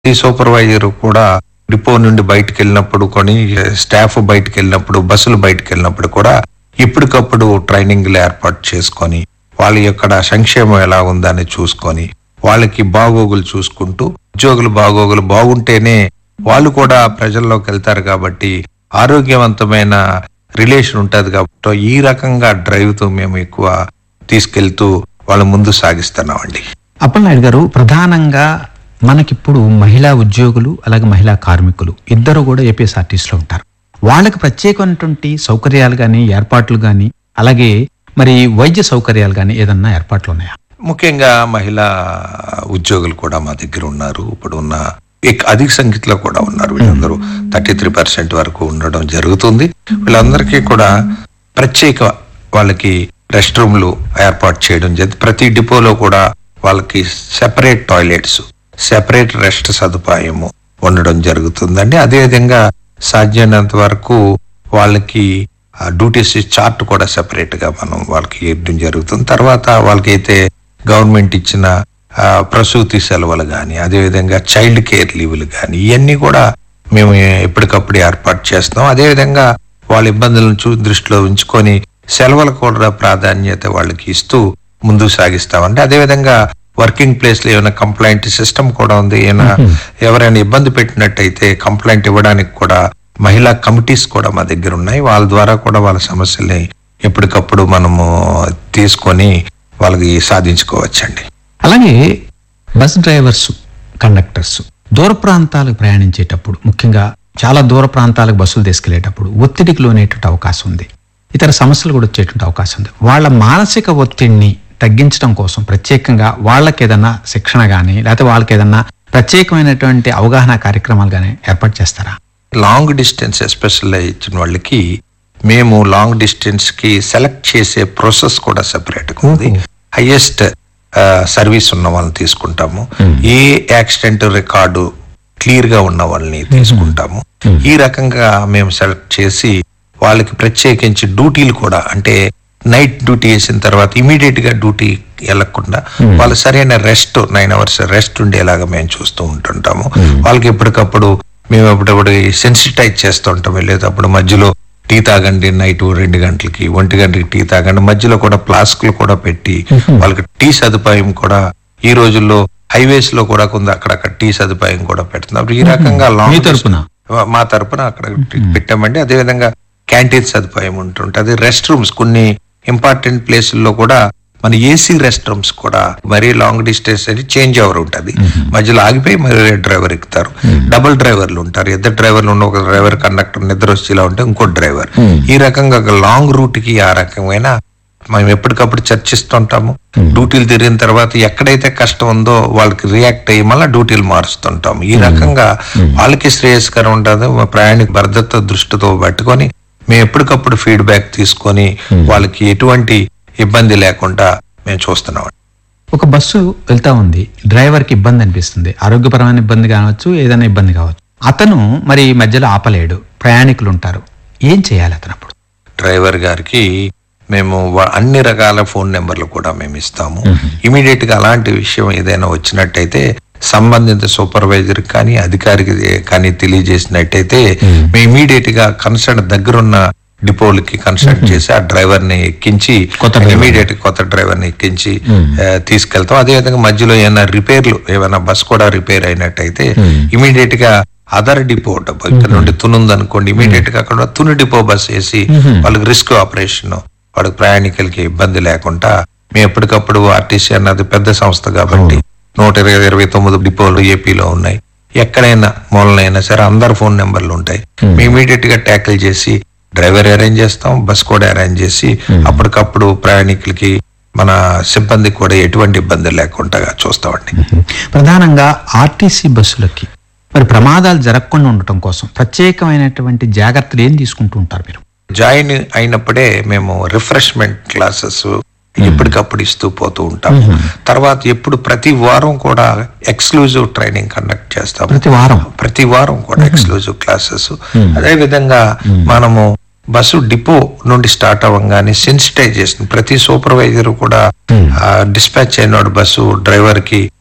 ఈ సూపర్వైజర్ కూడా డిపో నుండి బయటకు వెళ్ళినప్పుడు కొని స్టాఫ్ బయటకు వెళ్ళినప్పుడు బస్సులు బయటకు వెళ్ళినప్పుడు కూడా ఇప్పటికప్పుడు ట్రైనింగ్లు ఏర్పాటు చేసుకొని వాళ్ళ యొక్క సంక్షేమం ఎలా ఉందని చూసుకొని వాళ్ళకి బాగోగులు చూసుకుంటూ ఉద్యోగులు బాగోగులు బాగుంటేనే వాళ్ళు కూడా ప్రజల్లోకి వెళ్తారు కాబట్టి ఆరోగ్యవంతమైన రిలేషన్ ఉంటది కాబట్టి ఈ రకంగా డ్రైవ్ తో మేము ఎక్కువ తీసుకెళ్తూ వాళ్ళ ముందు సాగిస్తున్నామండి అప్పలనాయుడు గారు ప్రధానంగా మనకిప్పుడు మహిళా ఉద్యోగులు అలాగే మహిళా కార్మికులు ఇద్దరు కూడా ఏపీఎస్ఆర్టీసీలో ఉంటారు వాళ్ళకి ప్రత్యేకమైనటువంటి సౌకర్యాలు కానీ ఏర్పాట్లు కానీ అలాగే మరి వైద్య సౌకర్యాలు కానీ ఏదన్నా ఏర్పాట్లు ఉన్నాయా ముఖ్యంగా మహిళా ఉద్యోగులు కూడా మా దగ్గర ఉన్నారు ఇప్పుడు ఉన్న ఎక్- అధిక సంఖ్యలో కూడా ఉన్నారు వీళ్ళందరూ థర్టీ త్రీ పర్సెంట్ వరకు ఉండడం జరుగుతుంది వీళ్ళందరికీ కూడా ప్రత్యేక వాళ్ళకి రెస్ట్ రూమ్లు ఏర్పాటు చేయడం జరిగింది ప్రతి డిపోలో కూడా వాళ్ళకి సెపరేట్ టాయిలెట్స్ సెపరేట్ రెస్ట్ సదుపాయము ఉండడం జరుగుతుందండి అదేవిధంగా సాధ్యమైనంత వరకు వాళ్ళకి డ్యూటీస్ చార్ట్ కూడా సెపరేట్ గా మనం వాళ్ళకి ఇవ్వడం జరుగుతుంది తర్వాత వాళ్ళకి అయితే గవర్నమెంట్ ఇచ్చిన ఆ, ప్రసూతి సెలవులు కానీ అదేవిధంగా చైల్డ్ కేర్ లీవులు కానీ ఇవన్నీ కూడా మేము ఎప్పటికప్పుడు ఏర్పాటు చేస్తాం అదేవిధంగా వాళ్ళ ఇబ్బందులను చూ దృష్టిలో ఉంచుకొని సెలవులకు కూడా ప్రాధాన్యత వాళ్ళకి ఇస్తూ ముందుకు సాగిస్తామండి అదేవిధంగా వర్కింగ్ ప్లేస్ లో ఏమైనా కంప్లైంట్ సిస్టమ్ కూడా ఉంది ఏమైనా ఎవరైనా ఇబ్బంది పెట్టినట్టయితే కంప్లైంట్ ఇవ్వడానికి కూడా మహిళా కమిటీస్ కూడా మా దగ్గర ఉన్నాయి వాళ్ళ ద్వారా కూడా వాళ్ళ సమస్యల్ని ఎప్పటికప్పుడు మనము తీసుకొని వాళ్ళకి సాధించుకోవచ్చండి అలాగే బస్ డ్రైవర్స్ కండక్టర్స్ దూర ప్రాంతాలకు ప్రయాణించేటప్పుడు ముఖ్యంగా చాలా దూర ప్రాంతాలకు బస్సులు తీసుకెళ్లేటప్పుడు ఒత్తిడికి లోనేటువంటి అవకాశం ఉంది ఇతర సమస్యలు కూడా వచ్చేటువంటి అవకాశం ఉంది వాళ్ళ మానసిక ఒత్తిడిని తగ్గించడం కోసం ప్రత్యేకంగా వాళ్ళకి ఏదన్నా శిక్షణ కానీ లేకపోతే వాళ్ళకి ఏదన్నా ప్రత్యేకమైనటువంటి అవగాహన కార్యక్రమాలు కానీ ఏర్పాటు చేస్తారా లాంగ్ డిస్టెన్స్ ఎస్పెషల్ ఇచ్చిన వాళ్ళకి మేము లాంగ్ డిస్టెన్స్ కి సెలెక్ట్ చేసే ప్రాసెస్ కూడా సెపరేట్ గా ఉంది హైయెస్ట్ సర్వీస్ ఉన్న వాళ్ళని తీసుకుంటాము ఏ యాక్సిడెంట్ రికార్డు క్లియర్ గా ఉన్న వాళ్ళని తీసుకుంటాము ఈ రకంగా మేము సెలెక్ట్ చేసి వాళ్ళకి ప్రత్యేకించి డ్యూటీలు కూడా అంటే నైట్ డ్యూటీ వేసిన తర్వాత ఇమీడియట్ గా డ్యూటీ వెళ్ళకుండా వాళ్ళు సరైన రెస్ట్ నైన్ అవర్స్ రెస్ట్ ఉండేలాగా మేము చూస్తూ ఉంటుంటాము వాళ్ళకి ఎప్పటికప్పుడు మేము ఎప్పుడప్పుడు సెన్సిటైజ్ చేస్తూ ఉంటాం వెళ్ళేటప్పుడు మధ్యలో టీ తాగండి నైట్ రెండు గంటలకి ఒంటి గంటకి టీ తాగండి మధ్యలో కూడా ఫ్లాస్క్లు కూడా పెట్టి వాళ్ళకి టీ సదుపాయం కూడా ఈ రోజుల్లో హైవేస్ లో కూడా కొంత అక్కడక్కడ టీ సదుపాయం కూడా పెడుతున్నారు ఈ రకంగా మీ లాంగ్ తరపున మా తరపున అక్కడ పెట్టామండి అదేవిధంగా క్యాంటీన్ సదుపాయం ఉంటుంటది రెస్ట్ రూమ్స్ కొన్ని ఇంపార్టెంట్ ప్లేసుల్లో కూడా మన ఏసీ రెస్ట్ రూమ్స్ కూడా మరీ లాంగ్ డిస్టెన్స్ అని చేంజ్ ఓవర్ ఉంటది మధ్యలో ఆగిపోయి మరి డ్రైవర్ ఎక్కుతారు డబుల్ డ్రైవర్లు ఉంటారు ఇద్దరు డ్రైవర్లు ఉన్న ఒక డ్రైవర్ కండక్టర్ నిద్ర వచ్చేలా ఉంటే ఇంకో డ్రైవర్ ఈ రకంగా లాంగ్ రూట్ కి ఆ రకమైన మేము ఎప్పటికప్పుడు చర్చిస్తుంటాము డ్యూటీలు తిరిగిన తర్వాత ఎక్కడైతే కష్టం ఉందో వాళ్ళకి రియాక్ట్ అయ్యి మళ్ళీ డ్యూటీలు మారుస్తుంటాం ఈ రకంగా వాళ్ళకి శ్రేయస్కరం ఉంటుంది మా ప్రయాణిక భద్రత దృష్టితో పట్టుకొని మేము ఎప్పటికప్పుడు ఫీడ్బ్యాక్ తీసుకొని వాళ్ళకి ఎటువంటి ఇబ్బంది లేకుండా మేము చూస్తున్నాం ఒక బస్సు వెళ్తా ఉంది డ్రైవర్కి ఇబ్బంది అనిపిస్తుంది ఆరోగ్యపరమైన ఇబ్బంది కావచ్చు ఏదైనా ఇబ్బంది కావచ్చు అతను మరి మధ్యలో ఆపలేడు ప్రయాణికులు ఉంటారు ఏం చేయాలి అతను అప్పుడు డ్రైవర్ గారికి మేము వా- అన్ని రకాల ఫోన్ నెంబర్లు కూడా మేము ఇస్తాము ఇమీడియట్ గా అలాంటి విషయం ఏదైనా వచ్చినట్టయితే సంబంధిత సూపర్వైజర్ కానీ అధికారికి కానీ తెలియజేసినట్టయితే మేము ఇమీడియట్ గా కన్సర్న్ దగ్గరున్న డిపోలకి కన్సల్ట్ చేసి ఆ డ్రైవర్ ని ఎక్కించి కొత్త driver. ఇమీడియట్ కొత్త డ్రైవర్ ని ఎక్కించి ఆ, తీసుకెళ్తాం అదే విధంగా మధ్యలో ఏమైనా రిపేర్లు ఏమైనా బస్ కూడా రిపేర్ అయినట్టయితే ఇమీడియట్ గా అదర్ డిపో డబ్బు ఇక్కడ నుండి తుని ఉందనుకోండి ఇమీడియట్ గా అక్కడ తుని డిపో బస్ వేసి వాళ్ళకి రిస్క్ ఆపరేషన్ వాళ్ళకి ప్రయాణికులకి ఇబ్బంది లేకుండా మేము ఎప్పటికప్పుడు ఆర్టీసీ అన్నది పెద్ద సంస్థ కాబట్టి నూట ఇరవై ఇరవై తొమ్మిది డిపోలు ఏపీలో ఉన్నాయి ఎక్కడైనా మూలనైనా సరే అందరు ఫోన్ నెంబర్లు ఉంటాయి మేము ఇమీడియట్ గా ట్యాకిల్ చేసి డ్రైవర్ అరేంజ్ చేస్తాం బస్ కూడా అరేంజ్ చేసి అప్పటికప్పుడు ప్రయాణికులకి మన సిబ్బంది కూడా ఎటువంటి ఇబ్బంది లేకుండా చూస్తామండి ప్రధానంగా ఆర్టీసీ బస్సులకి మరి ప్రమాదాలు జరగకుండా ఉండటం కోసం ప్రత్యేకమైనటువంటి జాగ్రత్తలు ఏం తీసుకుంటూ ఉంటారు మీరు జాయిన్ అయినప్పుడే మేము రిఫ్రెష్మెంట్ క్లాసెస్ ఎప్పటికప్పుడు ఇస్తూ పోతూ ఉంటాం తర్వాత ఎప్పుడు ప్రతి వారం కూడా ఎక్స్క్లూజివ్ ట్రైనింగ్ కండక్ట్ చేస్తాం ప్రతి వారం ప్రతి వారం కూడా ఎక్స్క్లూజివ్ క్లాసెస్ అదే విధంగా మనము బస్సు డిపో నుండి స్టార్ట్ అవ్వగానే సెన్సిటైజేషన్ ప్రతి సూపర్వైజర్ కూడా డిస్పాచ్ అయినాడు బస్సు డ్రైవర్ కి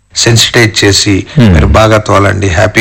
సెన్సిటైజ్ చేసి మీరు బాగా తోలండి హ్యాపీ